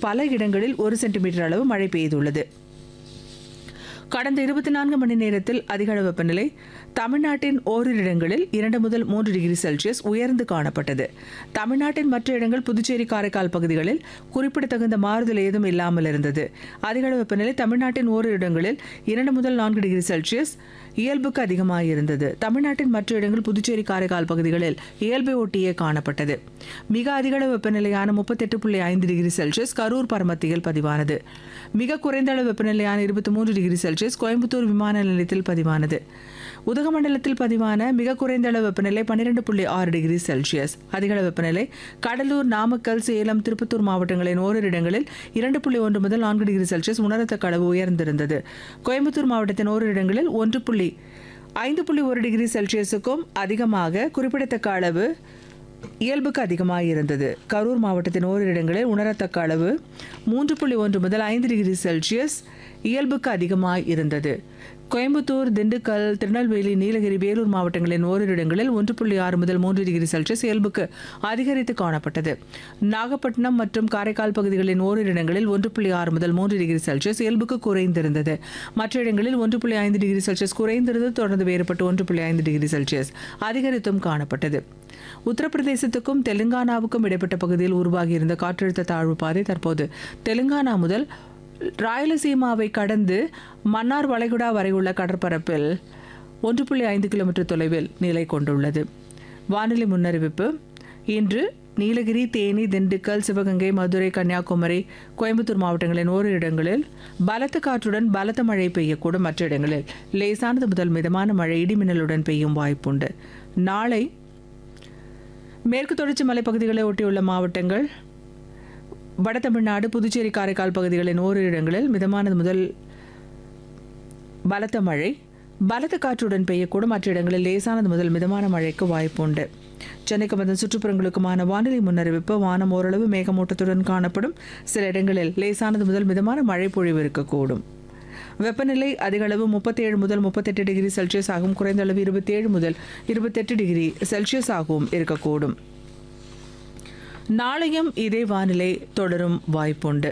பல இடங்களில் ஒரு சென்டிமீட்டர் அளவு மழை பெய்துள்ளது கடந்த இருபத்தி நான்கு மணி நேரத்தில் அதிக அளவு வெப்பநிலை தமிழ்நாட்டின் ஓரிரு இடங்களில் இரண்டு முதல் மூன்று டிகிரி செல்சியஸ் உயர்ந்து காணப்பட்டது தமிழ்நாட்டின் மற்ற இடங்கள் புதுச்சேரி காரைக்கால் பகுதிகளில் குறிப்பிடத்தகுந்த மாறுதல் ஏதும் இல்லாமல் இருந்தது அதிக அளவு வெப்பநிலை தமிழ்நாட்டின் ஓரிரு இடங்களில் இரண்டு முதல் நான்கு டிகிரி செல்சியஸ் இயல்புக்கு அதிகமாக இருந்தது தமிழ்நாட்டின் மற்ற இடங்கள் புதுச்சேரி காரைக்கால் பகுதிகளில் இயல்பை ஒட்டியே காணப்பட்டது மிக அதிக அளவு வெப்பநிலையான முப்பத்தெட்டு புள்ளி ஐந்து டிகிரி செல்சியஸ் கரூர் பரமத்தியில் பதிவானது மிக குறைந்த அளவு வெப்பநிலையான இருபத்தி மூன்று டிகிரி செல்சியஸ் கோயம்புத்தூர் விமான நிலையத்தில் பதிவானது உதகமண்டலத்தில் பதிவான மிக குறைந்த அளவு வெப்பநிலை பன்னிரெண்டு புள்ளி ஆறு டிகிரி செல்சியஸ் அதிக அளவு வெப்பநிலை கடலூர் நாமக்கல் சேலம் திருப்பத்தூர் மாவட்டங்களின் ஓரிரு இடங்களில் இரண்டு புள்ளி ஒன்று முதல் நான்கு டிகிரி செல்சியஸ் உணரத்தக்க அளவு உயர்ந்திருந்தது கோயம்புத்தூர் மாவட்டத்தின் ஓரிரு இடங்களில் ஒன்று புள்ளி ஐந்து புள்ளி ஒரு டிகிரி செல்சியஸுக்கும் அதிகமாக குறிப்பிடத்தக்க அளவு இயல்புக்கு அதிகமாக இருந்தது கரூர் மாவட்டத்தின் ஓரிரு இடங்களில் உணரத்தக்க அளவு மூன்று புள்ளி ஒன்று முதல் ஐந்து டிகிரி செல்சியஸ் இயல்புக்கு அதிகமாக இருந்தது கோயம்புத்தூர் திண்டுக்கல் திருநெல்வேலி நீலகிரி வேலூர் மாவட்டங்களின் ஓரிரு இடங்களில் ஒன்று புள்ளி ஆறு முதல் மூன்று டிகிரி செல்சியஸ் இயல்புக்கு அதிகரித்து காணப்பட்டது நாகப்பட்டினம் மற்றும் காரைக்கால் பகுதிகளின் ஓரிரு இடங்களில் ஒன்று புள்ளி ஆறு முதல் மூன்று டிகிரி செல்சியஸ் இயல்புக்கு குறைந்திருந்தது மற்ற இடங்களில் ஒன்று புள்ளி ஐந்து டிகிரி செல்சியஸ் குறைந்திருந்தது தொடர்ந்து வேறுபட்டு ஒன்று புள்ளி ஐந்து டிகிரி செல்சியஸ் அதிகரித்தும் காணப்பட்டது உத்தரப்பிரதேசத்துக்கும் தெலுங்கானாவுக்கும் இடைப்பட்ட பகுதியில் உருவாகியிருந்த காற்றழுத்த தாழ்வு பாதை தற்போது தெலுங்கானா முதல் ராயலசீமாவை கடந்து மன்னார் வளைகுடா வரை உள்ள கடற்பரப்பில் ஒன்று புள்ளி ஐந்து கிலோமீட்டர் தொலைவில் நிலை கொண்டுள்ளது வானிலை முன்னறிவிப்பு இன்று நீலகிரி தேனி திண்டுக்கல் சிவகங்கை மதுரை கன்னியாகுமரி கோயம்புத்தூர் மாவட்டங்களின் ஓரிரு இடங்களில் பலத்த காற்றுடன் பலத்த மழை பெய்யக்கூடும் மற்ற இடங்களில் லேசானது முதல் மிதமான மழை இடிமின்னலுடன் பெய்யும் வாய்ப்புண்டு நாளை மேற்கு தொடர்ச்சி மலைப்பகுதிகளை ஒட்டியுள்ள மாவட்டங்கள் வட தமிழ்நாடு புதுச்சேரி காரைக்கால் பகுதிகளின் ஓரிரு இடங்களில் மிதமானது முதல் பலத்த மழை பலத்த காற்றுடன் பெய்யக்கூடும் மற்ற இடங்களில் லேசானது முதல் மிதமான மழைக்கு வாய்ப்புண்டு சென்னைக்கு வந்த சுற்றுப்புறங்களுக்குமான வானிலை முன்னறிவிப்பு வானம் ஓரளவு மேகமூட்டத்துடன் காணப்படும் சில இடங்களில் லேசானது முதல் மிதமான மழை பொழிவு இருக்கக்கூடும் வெப்பநிலை அதிக அளவு முப்பத்தேழு முதல் முப்பத்தெட்டு டிகிரி செல்சியஸ் ஆகும் குறைந்த அளவு இருபத்தேழு முதல் இருபத்தெட்டு டிகிரி செல்சியஸ் ஆகவும் இருக்கக்கூடும் நாளையும் இதே வானிலை தொடரும் வாய்ப்புண்டு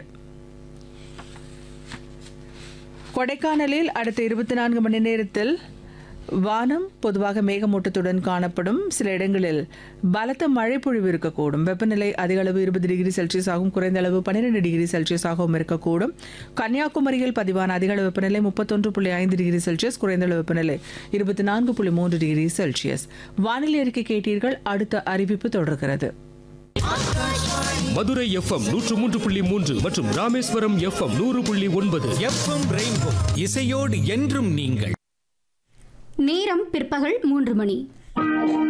கொடைக்கானலில் அடுத்த இருபத்தி நான்கு மணி நேரத்தில் வானம் பொதுவாக மேகமூட்டத்துடன் காணப்படும் சில இடங்களில் பலத்த மழை பொழிவு இருக்கக்கூடும் வெப்பநிலை அதிக அளவு இருபது டிகிரி செல்சியஸ் ஆகும் குறைந்த அளவு பன்னிரெண்டு டிகிரி செல்சியஸ் ஆகவும் இருக்கக்கூடும் கன்னியாகுமரியில் பதிவான அதிக அளவு வெப்பநிலை முப்பத்தொன்று புள்ளி ஐந்து டிகிரி செல்சியஸ் குறைந்த அளவு வெப்பநிலை இருபத்தி நான்கு புள்ளி மூன்று டிகிரி செல்சியஸ் வானிலை அறிக்கை கேட்டீர்கள் அடுத்த அறிவிப்பு தொடர்கிறது மதுரை எஃப்எம் நூற்று மூன்று புள்ளி மூன்று மற்றும் ராமேஸ்வரம் எஃப்எம் நூறு புள்ளி ஒன்பது எஃப்எம் ரெயின்போ இசையோடு என்றும் நீங்கள் நேரம் பிற்பகல் மூன்று மணி